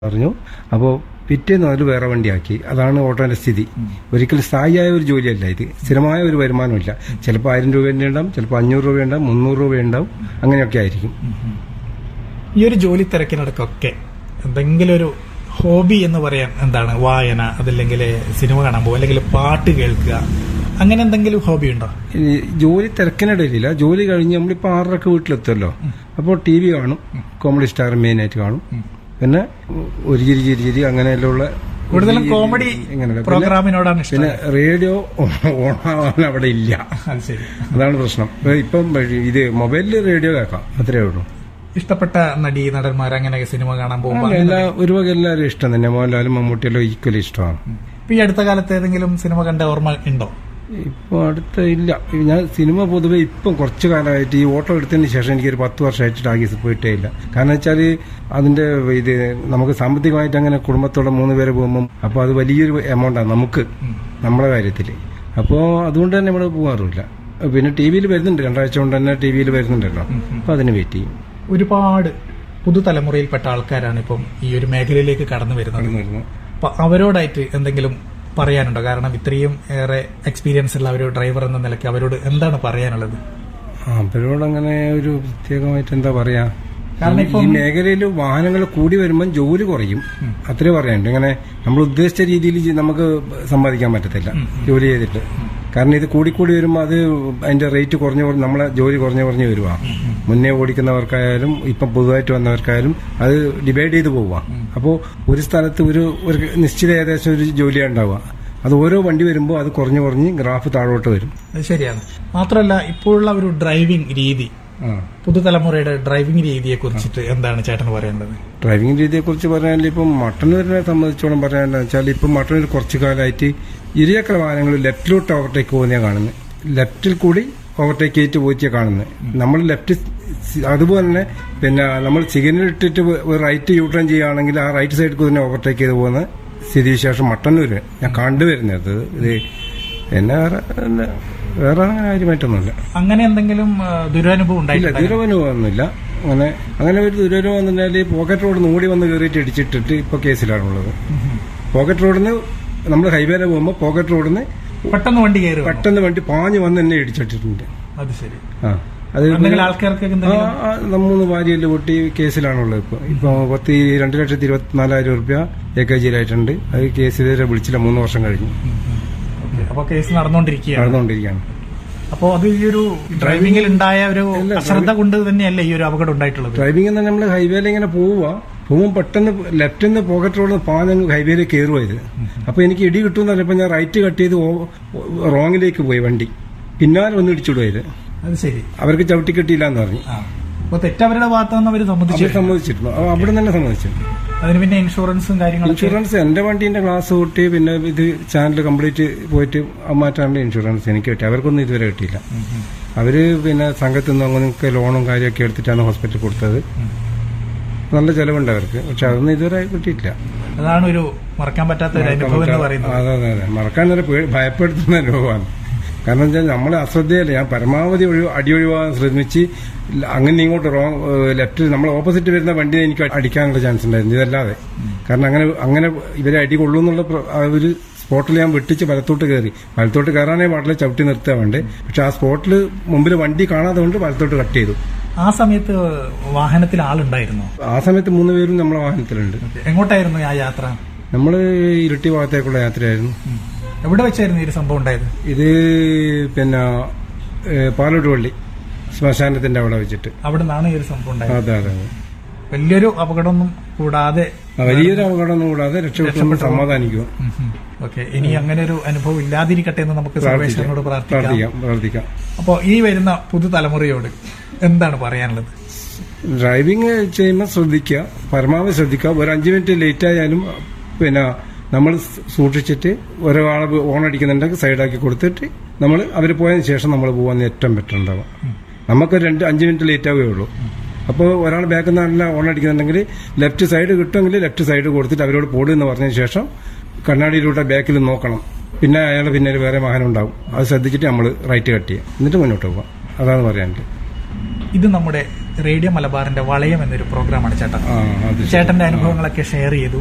പറഞ്ഞു അപ്പോൾ പിറ്റേന്ന് അതിൽ വേറെ വണ്ടിയാക്കി അതാണ് ഓട്ടോന്റെ സ്ഥിതി ഒരിക്കലും സ്ഥായിയായ ഒരു ജോലിയല്ല ഇത് സ്ഥിരമായ ഒരു വരുമാനമില്ല ചിലപ്പോൾ ആയിരം രൂപേൻ്റെ ഉണ്ടാവും ചിലപ്പോൾ അഞ്ഞൂറ് രൂപ ഉണ്ടാവും മുന്നൂറ് രൂപ ഉണ്ടാവും അങ്ങനെയൊക്കെ ആയിരിക്കും ഈ ഒരു ജോലി തിരക്കിനിടക്കൊക്കെ എന്തെങ്കിലും ഒരു ഹോബി എന്ന് പറയാൻ എന്താണ് വായന അതല്ലെങ്കിൽ സിനിമ കാണാൻ പോകുക അല്ലെങ്കിൽ പാട്ട് കേൾക്കുക അങ്ങനെ എന്തെങ്കിലും ഹോബി ഉണ്ടോ ഈ ജോലി തിരക്കിനിടയിലില്ല ജോലി കഴിഞ്ഞ് നമ്മളിപ്പോൾ ആറരക്ക് വീട്ടിലെത്തുമല്ലോ അപ്പോൾ ടി വി കാണും കോമഡി സ്റ്റാർ മെയിനായിട്ട് കാണും പിന്നെ ഒരു ചിരി ചിരി ചിരി അങ്ങനെയുള്ള കൂടുതലും കോമഡി ഇങ്ങനെയുള്ള. പ്രോഗ്രാമിനോടാണ് ഇഷ്ടം പിന്നെ റേഡിയോ ഓണാവാൻ അവിടെ ഇല്ല അത് ശരി അതാണ് പ്രശ്നം ഇപ്പം ഇത് മൊബൈലിൽ റേഡിയോ കേൾക്കാം അത്രേ ഉള്ളൂ ഇഷ്ടപ്പെട്ട നടി നടന്മാർ അങ്ങനെ സിനിമ കാണാൻ പോകുമ്പോൾ അല്ല, എല്ലാ ഒരു വക എല്ലാവരും ഇഷ്ടം തന്നെ മോഹൻലാലും മമ്മൂട്ടിയെല്ലാം ഈക്വലി ഇഷ്ടമാണ് ഇപ്പൊ ഈ അടുത്ത കാലത്ത് ഏതെങ്കിലും സിനിമ കണ്ട ഓർമ്മ ഉണ്ടോ ഇപ്പൊ അടുത്ത ഇല്ല ഞാൻ സിനിമ പൊതുവെ ഇപ്പം കുറച്ച് കാലമായിട്ട് ഈ ഓട്ടോ എടുത്തതിന് ശേഷം എനിക്കൊരു പത്ത് വർഷമായിട്ട് ടാഗീസ് പോയിട്ടേ ഇല്ല കാരണം വെച്ചാൽ അതിന്റെ ഇത് നമുക്ക് സാമ്പത്തികമായിട്ട് അങ്ങനെ കുടുംബത്തോടെ മൂന്ന് പേര് പോകുമ്പം അപ്പോൾ അത് വലിയൊരു എമൗണ്ടാണ് നമുക്ക് നമ്മുടെ കാര്യത്തിൽ അപ്പോൾ അതുകൊണ്ട് തന്നെ നമ്മൾ പോകാറില്ല പിന്നെ ടി വിയിൽ വരുന്നുണ്ട് രണ്ടാഴ്ച കൊണ്ട് തന്നെ ടി വിയിൽ വരുന്നുണ്ടല്ലോ അപ്പോൾ അതിന് വെയിറ്റ് ചെയ്യും ഒരുപാട് പുതുതലമുറയിൽപ്പെട്ട ആൾക്കാരാണ് ഇപ്പം ഈ ഒരു മേഖലയിലേക്ക് കടന്നു വരുന്നത് കടന്നു വരുന്നു അപ്പൊ അവരോടായിട്ട് എന്തെങ്കിലും പറയാനുണ്ടോ കാരണം ഇത്രയും ഏറെ എക്സ്പീരിയൻസ് ഉള്ള ഒരു ഡ്രൈവർ എന്ന നിലയ്ക്ക് അവരോട് എന്താണ് പറയാനുള്ളത് അവരോട് അങ്ങനെ ഒരു പ്രത്യേകമായിട്ട് എന്താ പറയാ കാരണം ഈ മേഖലയിൽ വാഹനങ്ങൾ കൂടി വരുമ്പോൾ ജോലി കുറയും അത്രേ പറയാനുണ്ട് ഇങ്ങനെ നമ്മൾ ഉദ്ദേശിച്ച രീതിയിൽ ജി- നമുക്ക് സമ്പാദിക്കാൻ പറ്റത്തില്ല ജോലി ചെയ്തിട്ട് കാരണം ഇത് കൂടിക്കൂടി വരുമ്പോൾ അത് അതിന്റെ റേറ്റ് കുറഞ്ഞു കുറഞ്ഞ് നമ്മളെ ജോലി കുറഞ്ഞു കുറഞ്ഞു വരുവാ മുന്നേ ഓടിക്കുന്നവർക്കായാലും ഇപ്പം പുതുതായിട്ട് വന്നവർക്കായാലും അത് ഡിവൈഡ് ചെയ്ത് പോവുക അപ്പോൾ ഒരു സ്ഥലത്ത് ഒരു ഒരു നിശ്ചിത ഏകദേശം ഒരു ജോലിയാണ് ഉണ്ടാവുക അത് ഓരോ വണ്ടി വരുമ്പോൾ അത് കുറഞ്ഞു കുറഞ്ഞ് ഗ്രാഫ് താഴോട്ട് വരും അത് ശരിയാണ് മാത്രമല്ല ഇപ്പോഴുള്ള ഒരു ഡ്രൈവിംഗ് രീതി ആ പുതുതലമുറയുടെ ഡ്രൈവിംഗ് രീതിയെ കുറിച്ചിട്ട് എന്താണ് ചേട്ടന് പറയാനുള്ളത് ഡ്രൈവിംഗ് രീതിയെ കുറിച്ച് പറയാനില്ല ഇപ്പം മട്ടന്നൂരിനെ സംബന്ധിച്ചോളം പറയാനെന്ന് വെച്ചാൽ ഇപ്പം മട്ടന്നൂർ കുറച്ചു കാലമായിട്ട് ഇരുചക്ര വാഹനങ്ങൾ ലെഫ്റ്റിലോട്ട് ഓവർടേക്ക് പോകുന്നതാണ് കാണുന്നത് ലെഫ്റ്റിൽ കൂടി ഓവർടേക്ക് ചെയ്തിട്ട് പോയിട്ടാണ് കാണുന്നത് നമ്മൾ ലെഫ്റ്റ് സി- അതുപോലെ തന്നെ പിന്നെ നമ്മൾ സിഗ്നൽ ഇട്ടിട്ട് ഒരു റൈറ്റ് യൂ ടേൺ ചെയ്യുകയാണെങ്കിൽ ആ റൈറ്റ് സൈഡിൽ തന്നെ ഓവർടേക്ക് ചെയ്ത് പോകുന്ന സ്ഥിതിവിശേഷം മട്ടന്നൂര് ഞാൻ കണ്ടുവരുന്നത് ഇത് പിന്നെ വേറെ പിന്നെ വേറെ അങ്ങനെ കാര്യമായിട്ടൊന്നുമില്ല അങ്ങനെ എന്തെങ്കിലും ആ, ദുരനുഭവം ഇല്ല ഉണ്ടായിട്ടില്ല ദുരനുഭവമൊന്നുമില്ല അങ്ങനെ അങ്ങനെ ഒരു ദുരനുഭവം എന്ന് പറഞ്ഞാൽ പോക്കറ്റ് റോഡ് ഓടി വന്ന് കയറിയിട്ട് ഇടിച്ചിട്ടിട്ട് ഇപ്പൊ കേസിലാണുള്ളത് പോക്കറ്റ് റോഡിൽ നിന്ന് നമ്മൾ ഹൈവേയിൽ പോകുമ്പോൾ പോക്കറ്റ് റോഡിൽ നിന്ന് പെട്ടെന്ന് വണ്ടി കയറുക പെട്ടെന്ന് വണ്ടി പാഞ്ഞ് വന്ന് എന്നെ ഇടിച്ചിട്ടിട്ടുണ്ട് അത് ശരി ആ അത് എന്തെങ്കിലും ആൾക്കാർക്ക് ആ, എന്തെങ്കിലും ആ, നമ്മൂന്ന് വാരിയല് പൊട്ടി കേസിലാണുള്ളത് ഇപ്പൊ ഇപ്പൊ പത്ത് ഈ രണ്ട് ലക്ഷത്തി ഇരുപത്തിനാലായിരം റുപ്യ എ കെ ജിയിലായിട്ടുണ്ട് അത് കേസിലേറെ വിളിച്ചില്ല മൂന്ന് വർഷം കഴിഞ്ഞു ഓക്കേ. അപ്പൊ കേസ് നടന്നുകൊണ്ടിരിക്കുകയാണ് നടന്നുകൊണ്ടിരിക്കുകയാണ് അപ്പോ അത് ഈ ഒരു ഡ്രൈവിംഗിൽ ഉണ്ടായ ഒരു അശ്രദ്ധ കൊണ്ട് തന്നെയല്ലേ ഈ ഒരു അപകടം ഉണ്ടായിട്ടുള്ളത് ഡ്രൈവിംഗ് എന്ന് നമ്മൾ ഹൈവേയിൽ ഇങ്ങനെ പോവുക പോകുമ്പോൾ പെട്ടെന്ന് ലെഫ്റ്റിൽ നിന്ന് പോക്കറ്റ് റോഡിൽ നിന്ന് പാഞ്ഞ് ഹൈവേയിൽ കയറുക ഇത് അപ്പൊ എനിക്ക് ഇടി കിട്ടുമെന്ന് പറഞ്ഞപ്പോൾ ഞാൻ റൈറ്റ് കട്ട് ചെയ്ത് റോങ്ങിലേക്ക് പോയി വണ്ടി പിന്നാലെ ഒന്ന് ഇടിച്ചിടുക ഇത് അത് ശരി അവർക്ക് ചവിട്ടി കിട്ടിയില്ല എന്ന് പറഞ്ഞു ആ അപ്പൊ തെറ്റവരുടെ ഭാഗത്ത് നിന്ന് അവർ സമ്മതിച്ചു അവർ സമ്മതിച്ചിട്ടുണ്ട് അപ്പൊ അവിടെ തന്നെ സമ്മതിച്ചു അതിന് പിന്നെ ഇൻഷുറൻസും കാര്യങ്ങളൊക്കെ ഇൻഷുറൻസ് എന്റെ വണ്ടീന്റെ ക്ലാസ് കൂട്ടി പിന്നെ ഇത് ചാനൽ കംപ്ലീറ്റ് പോയിട്ട് മാറ്റാണ്ട് ഇൻഷുറൻസ് എനിക്ക് കിട്ടി അവർക്കൊന്നും ഇതുവരെ കിട്ടിയില്ല അവര് പിന്നെ സംഘത്തിൽ നിന്ന് അങ്ങനെയൊക്കെ ലോണും കാര്യമൊക്കെ എടുത്തിട്ടാണ് ഹോസ്പിറ്റലിൽ കൊടുത്തത് നല്ല ചെലവുണ്ട് അവർക്ക് പക്ഷെ അതൊന്നും ഇതുവരെ കിട്ടിയിട്ടില്ല അതാണ് ഒരു മറക്കാൻ പറ്റാത്ത ഒരു അനുഭവം എന്ന് പറയുന്നത് അതെ അതെ അതെ മറക്കാൻ നേരം പേ- ഭയപ്പെടുത്തുന്ന അനുഭവമാണ് കാരണം വെച്ചാൽ നമ്മൾ അശ്രദ്ധയല്ല ഞാൻ പരമാവധി ഒഴി അടി ഒഴിവാകാൻ ശ്രമിച്ച് ല- അങ്ങനെ ഇങ്ങോട്ട് റോങ് ലെഫ്റ്റ് നമ്മൾ ഓപ്പോസിറ്റ് വരുന്ന വണ്ടി എനിക്ക് അടിക്കാനുള്ള ചാൻസ് ഉണ്ടായിരുന്നു ഇതല്ലാതെ കാരണം അങ്ങനെ അങ്ങനെ ഇവരെ അടി കൊള്ളുന്നുള്ള പ്ര- ആ ഒരു സ്പോട്ടിൽ ഞാൻ വെട്ടിച്ച് വലത്തോട്ട് കയറി വലത്തോട്ട് കയറാനേ പാടില്ല ചവിട്ടി നിർത്താൻ വേണ്ടേ പക്ഷെ ആ സ്പോട്ടിൽ മുമ്പിൽ വണ്ടി കാണാതെ കൊണ്ട് വലത്തോട്ട് കട്ട് ചെയ്തു ആ സമയത്ത് വാഹനത്തിൽ ആളുണ്ടായിരുന്നു ആ സമയത്ത് മൂന്ന് പേരും നമ്മളെ വാഹനത്തിലുണ്ട് എങ്ങോട്ടായിരുന്നു ആ യാത്ര നമ്മൾ ഇരട്ടി ഭാഗത്തേക്കുള്ള യാത്രയായിരുന്നു എവിടെ വെച്ചായിരുന്നു ഈ ഒരു സംഭവം ഉണ്ടായത് ഇത് പിന്നെ ഏ, പാലോട്ട് പള്ളി ശ്മശാനത്തിന്റെ അവിടെ വെച്ചിട്ട് അവിടെ നിന്നാണ് ഈ ഒരു സംഭവം ഉണ്ടായത് അതെ അതെ അതെ വലിയൊരു അപകടമൊന്നും കൂടാതെ ആ, വലിയൊരു അപകടമൊന്നും കൂടാതെ രക്ഷപ്പെട്ടു സമാധാനിക്കും ഓക്കെ ഇനി അങ്ങനെ ഒരു അനുഭവം ഇല്ലാതിരിക്കട്ടെ എന്ന് നമുക്ക് സർവേശ്വരനോട് പ്രാർത്ഥിക്കാം പ്രാർത്ഥിക്കാം പ്രാർത്ഥിക്കാം അപ്പോൾ ഈ വരുന്ന പുതുതലമുറയോട് എന്താണ് പറയാനുള്ളത് ഡ്രൈവിംഗ് ചെയ്യുമ്പോൾ ശ്രദ്ധിക്കുക പരമാവധി ശ്രദ്ധിക്കുക ഒരു അഞ്ച് മിനിറ്റ് ലേറ്റ് ആയാലും പിന്നെ നമ്മൾ സൂക്ഷിച്ചിട്ട് ഒരാളെ ഓൺ അടിക്കുന്നുണ്ടെങ്കിൽ സൈഡാക്കി കൊടുത്തിട്ട് നമ്മൾ അവർ പോയതിന് ശേഷം നമ്മൾ പോകാൻ ഏറ്റവും ബെറ്റർ ഉണ്ടാവുക നമുക്ക് രണ്ട് അഞ്ച് മിനിറ്റ് ലേറ്റ് ആവുകയേ ഉള്ളൂ അപ്പോൾ ഒരാൾ ബാക്കിൽ നിന്ന് നല്ല ഓൺ അടിക്കുന്നുണ്ടെങ്കിൽ ലെഫ്റ്റ് സൈഡ് കിട്ടുമെങ്കിൽ ലെഫ്റ്റ് സൈഡ് കൊടുത്തിട്ട് അവരോട് പോടുമെന്ന് പറഞ്ഞതിന് ശേഷം കണ്ണാടിയിലൂടെ ബാക്കിൽ നോക്കണം പിന്നെ അയാളെ പിന്നിൽ വേറെ വാഹനം ഉണ്ടാവും അത് ശ്രദ്ധിച്ചിട്ട് നമ്മൾ റൈറ്റ് കട്ട് ചെയ്യുക എന്നിട്ട് മുന്നോട്ട് പോകാം അതാണ് പറയാനുള്ളത് ഇത് നമ്മുടെ റേഡിയോ മലബാറിന്റെ വളയം എന്നൊരു പ്രോഗ്രാമാണ് ചേട്ടൻ ആ അത് ശരി. ചേട്ടന്റെ അനുഭവങ്ങളൊക്കെ ഷെയർ ചെയ്തു